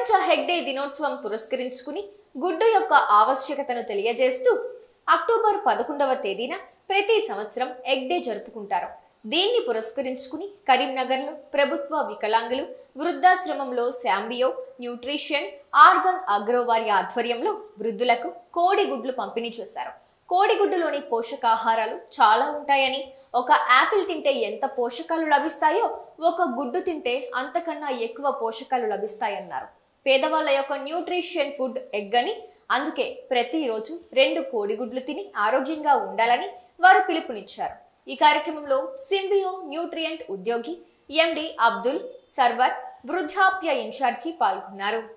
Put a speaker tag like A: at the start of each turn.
A: ప్రపంచ హెగ్డే దినోత్సవం పురస్కరించుకుని గుడ్డు యొక్క ఆవశ్యకతను తెలియజేస్తూ అక్టోబర్ పదకొండవ తేదీన ప్రతి సంవత్సరం ఎగ్ డే జరుపుకుంటారు దీన్ని పురస్కరించుకుని కరీంనగర్లో ప్రభుత్వ వికలాంగులు వృద్ధాశ్రమంలో శాంబియో న్యూట్రిషన్ ఆర్గన్ అగ్రో వారి ఆధ్వర్యంలో వృద్ధులకు కోడిగుడ్లు పంపిణీ చేశారు కోడిగుడ్డులోని పోషకాహారాలు చాలా ఉంటాయని ఒక యాపిల్ తింటే ఎంత పోషకాలు లభిస్తాయో ఒక గుడ్డు తింటే అంతకన్నా ఎక్కువ పోషకాలు లభిస్తాయన్నారు పేదవాళ్ళ యొక్క న్యూట్రిషన్ ఫుడ్ ఎగ్ అని అందుకే ప్రతిరోజు రెండు కోడిగుడ్లు తిని ఆరోగ్యంగా ఉండాలని వారు పిలుపునిచ్చారు ఈ కార్యక్రమంలో సింబియో న్యూట్రియంట్ ఉద్యోగి ఎండి అబ్దుల్ సర్వర్ వృద్ధాప్య ఇన్ఛార్జి పాల్గొన్నారు